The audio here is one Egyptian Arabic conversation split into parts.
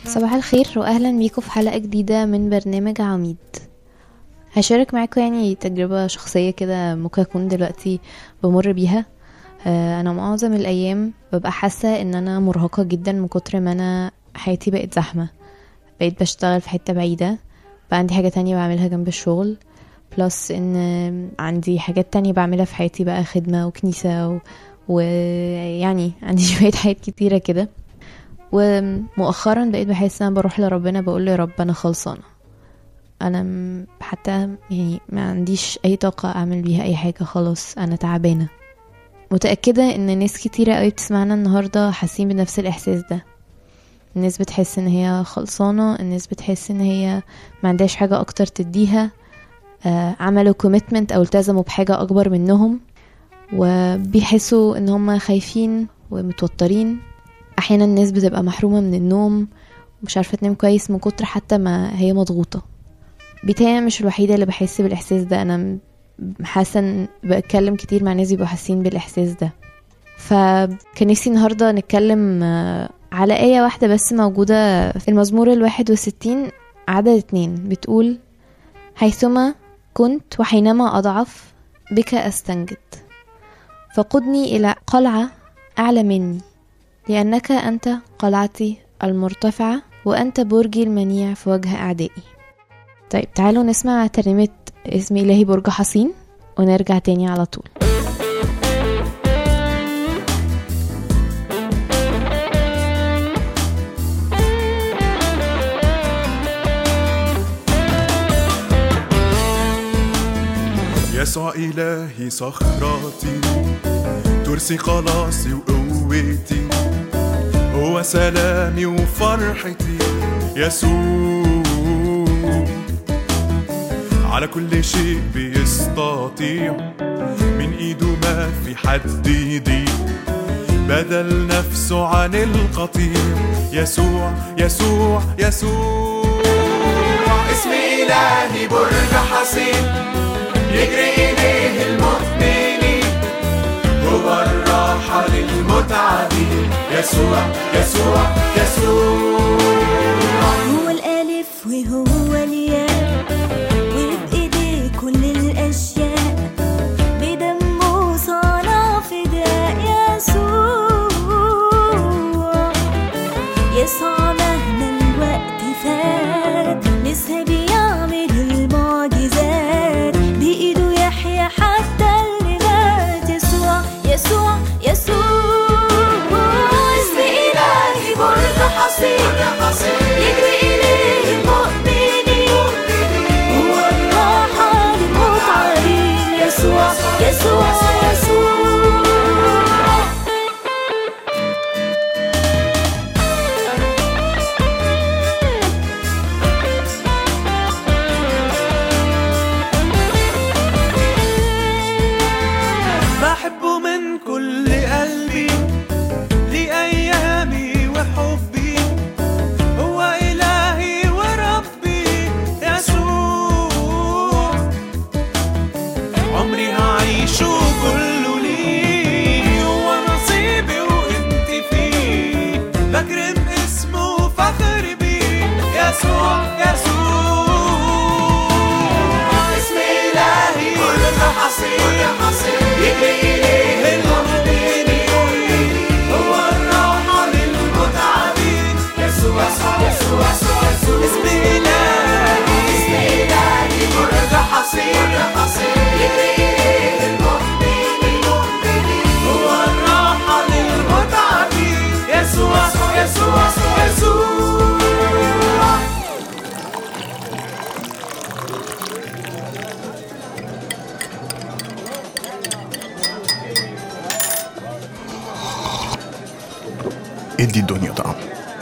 صباح الخير واهلا بيكم في حلقه جديده من برنامج عميد هشارك معاكم يعني تجربه شخصيه كده ممكن اكون دلوقتي بمر بيها آه، انا معظم الايام ببقى حاسه ان انا مرهقه جدا من كتر ما انا حياتي بقت زحمه بقيت بشتغل في حته بعيده بقى عندي حاجه تانية بعملها جنب الشغل بلس ان عندي حاجات تانية بعملها في حياتي بقى خدمه وكنيسه و... ويعني عندي شويه حاجات كتيره كده ومؤخرا بقيت بحس ان انا بروح لربنا بقول له يا رب انا خلصانه انا م- حتى يعني ما عنديش اي طاقه اعمل بيها اي حاجه خلاص انا تعبانه متاكده ان ناس كتيره قوي بتسمعنا النهارده حاسين بنفس الاحساس ده الناس بتحس ان هي خلصانه الناس بتحس ان هي ما عندهاش حاجه اكتر تديها آه، عملوا كوميتمنت او التزموا بحاجه اكبر منهم وبيحسوا ان هم خايفين ومتوترين احيانا الناس بتبقى محرومه من النوم ومش عارفه تنام كويس من كتر حتى ما هي مضغوطه بيتهيألي أنا مش الوحيده اللي بحس بالاحساس ده انا م- حاسه ان بتكلم كتير مع ناس بيبقوا حاسين بالاحساس ده فكان نفسي النهارده نتكلم آه، على آية واحدة بس موجودة في المزمور الواحد وستين عدد اتنين بتقول حيثما كنت وحينما أضعف بك أستنجد فقدني إلى قلعة أعلى مني لأنك أنت قلعتي المرتفعة وأنت برجي المنيع في وجه أعدائي طيب تعالوا نسمع ترنيمة اسم إلهي برج حصين ونرجع تاني على طول يسوع إلهي صخرتي ترسي خلاصي وقوتي هو سلامي وفرحتي يسوع على كل شيء بيستطيع من ايده ما في حد يضيق بدل نفسه عن القطيع يسوع يسوع يسوع اسم إلهي برج حصين يجري إليه المؤمنين هو الراحة للمتعبين يسوع يسوع يسوع هو الألف وهو الياء وبإيديه كل الأشياء بدمه صنع فداء يسوع يسوع مهما الوقت فات لسه بيعمل المعجزات بإيده يحيى حتى اللي مات يسوع يسوع يسوع اسم إلهي برج حصين يجري إليه المؤمنين هو الراحة للمتعبين يسوع يسوع يسوع بحبه من كل قلبي لأيامي وحبي هو إلهي وربي يسوع عمري هعيشه كله ليه هو نصيبي وانت فيه بكرم اسمه وفخر بيه يسوع يسوع اسم إلهي كل حصين يجري إليه المؤمنين هو الراحة للمتعبين يسوع يسوع يسوع يسوع يسوع اسم إلهي اسم إلهي برج حصين يجري إليه المؤمنين هو الراحة للمتعبين يسوع يسوع يسوع يسوع ادي الدنيا طعم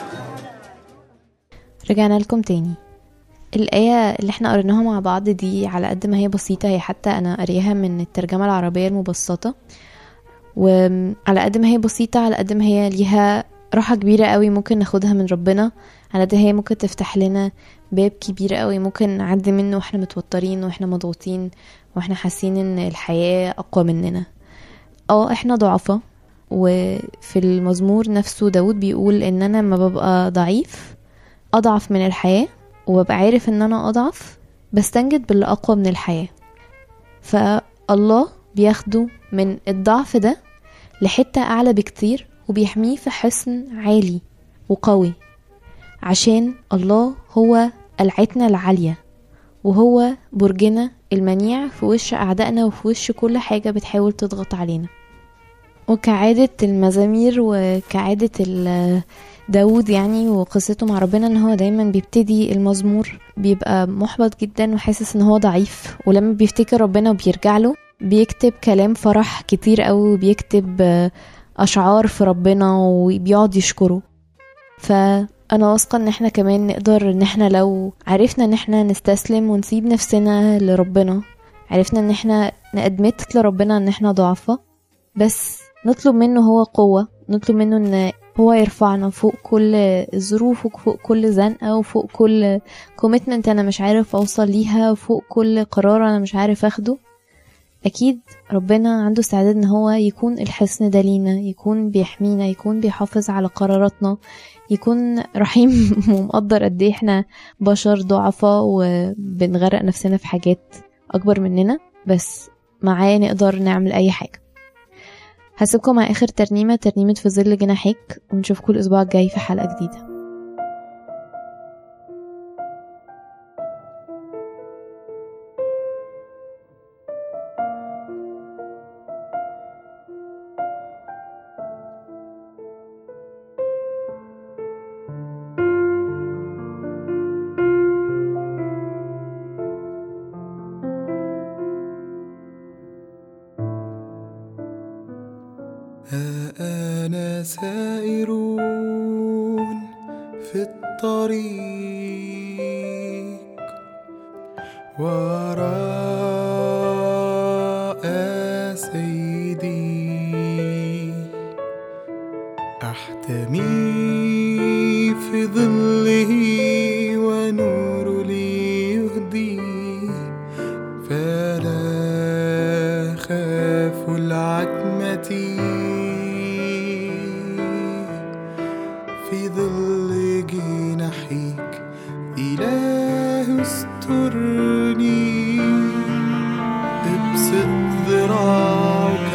رجعنا لكم تاني الآية اللي احنا قريناها مع بعض دي على قد ما هي بسيطة هي حتى أنا قاريها من الترجمة العربية المبسطة وعلى قد ما هي بسيطة على قد ما هي ليها راحة كبيرة قوي ممكن ناخدها من ربنا على قد هي ممكن تفتح لنا باب كبير قوي ممكن نعدي منه واحنا متوترين واحنا مضغوطين واحنا حاسين ان الحياة أقوى مننا اه احنا ضعفة وفي المزمور نفسه داود بيقول ان انا لما ببقى ضعيف اضعف من الحياة وببقى عارف ان انا اضعف بستنجد باللي اقوى من الحياة فالله بياخده من الضعف ده لحتة اعلى بكتير وبيحميه في حصن عالي وقوي عشان الله هو قلعتنا العالية وهو برجنا المنيع في وش أعدائنا وفي وش كل حاجة بتحاول تضغط علينا وكعادة المزامير وكعادة ال- داود يعني وقصته مع ربنا ان هو دايما بيبتدي المزمور بيبقى محبط جدا وحاسس ان هو ضعيف ولما بيفتكر ربنا وبيرجع له بيكتب كلام فرح كتير قوي وبيكتب آه، اشعار في ربنا وبيقعد يشكره فانا واثقه ان احنا كمان نقدر ان احنا لو عرفنا ان احنا نستسلم ونسيب نفسنا لربنا عرفنا ان احنا نأدمت لربنا ان احنا ضعفة بس نطلب منه هو قوة نطلب منه ان هو يرفعنا فوق كل الظروف وفوق كل زنقة وفوق كل كوميتمنت انا مش عارف اوصل ليها وفوق كل قرار انا مش عارف اخده اكيد ربنا عنده استعداد ان هو يكون الحصن ده لينا يكون بيحمينا يكون بيحافظ على قراراتنا يكون رحيم ومقدر قد ايه احنا بشر ضعفاء وبنغرق نفسنا في حاجات اكبر مننا بس معاه نقدر نعمل اي حاجه هسيبكم مع اخر ترنيمه ترنيمه في ظل جناحيك ونشوفكم الاسبوع الجاي في حلقه جديده ها أنا سائرون في الطريق وراء سيدي أحتمي في ظله ونور لي يهدي فلا خاف العتمة في ظل جناحيك إله استرني ابسط ذراعك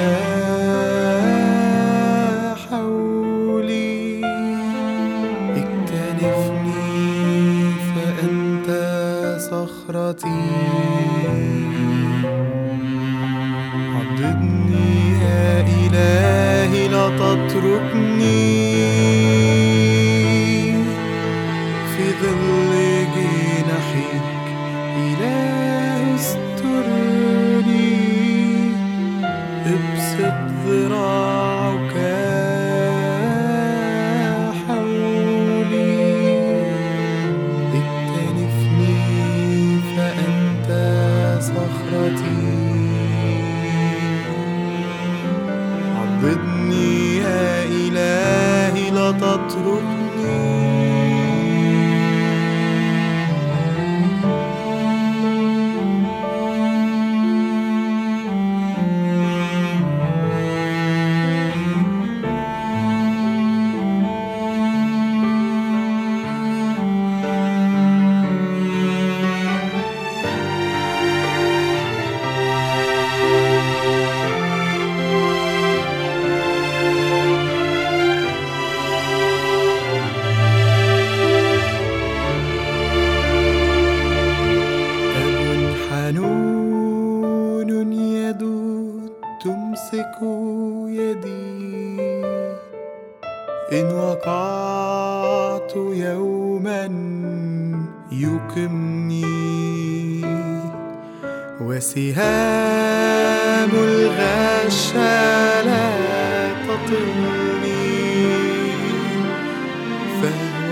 حولي اكتنفني فأنت صخرتي عضدني يا إلهي لا تتركني في ظل جناحيك إله استرني ابسط ذراعك حولي اكتنفني فأنت صخرتي عضدني يا إلهي لا تتركني أب حنون يدود تمسك يدي إن وقعت يوما يقمني وسهام الغش لا تطلني فهو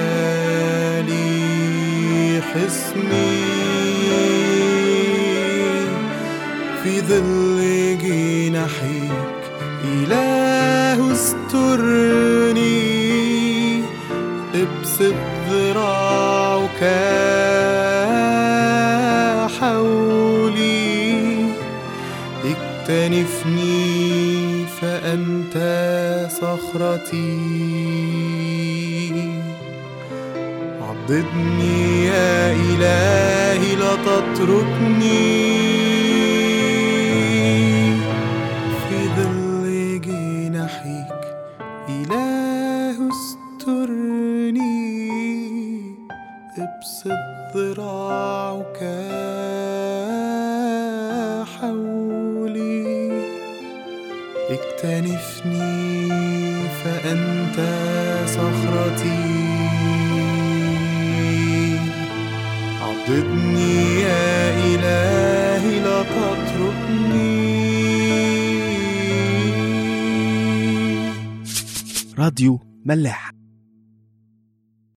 لي حصني في ظل جناحيك إله استرني ابسط ذراعك حولي اكتنفني فأنت صخرتي عضدني يا إلهي لا تتركني في ظل جناحيك إله استرني ابسط ذراعك حولي اكتنفني فأنت صخرتي عضدني يا إلهي لا تتركني راديو ملاح